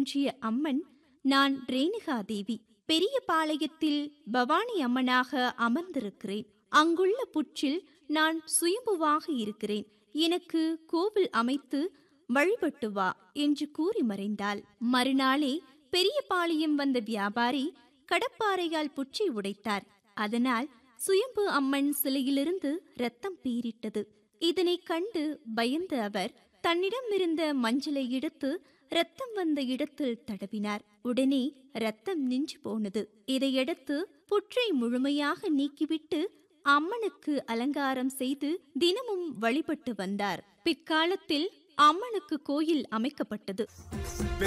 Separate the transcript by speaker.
Speaker 1: தோன்றிய அம்மன் நான் ரேணுகா தேவி பெரிய பாளையத்தில் பவானி அம்மனாக அமர்ந்திருக்கிறேன் அங்குள்ள புற்றில் நான் சுயம்புவாக இருக்கிறேன் எனக்கு கோவில் அமைத்து வழிபட்டு வா என்று கூறி மறைந்தாள் மறுநாளே பெரிய பாளையம் வந்த வியாபாரி கடப்பாறையால் புற்றை உடைத்தார் அதனால் சுயம்பு அம்மன் சிலையிலிருந்து ரத்தம் பீரிட்டது இதனை கண்டு பயந்த அவர் தன்னிடம் இருந்த மஞ்சளை எடுத்து ரத்தம் வந்த இடத்தில் தடவினார் உடனே ரத்தம் நின்று போனது இதையடுத்து புற்றை முழுமையாக நீக்கிவிட்டு அம்மனுக்கு அலங்காரம் செய்து தினமும் வழிபட்டு வந்தார் பிற்காலத்தில் அம்மனுக்கு கோயில் அமைக்கப்பட்டது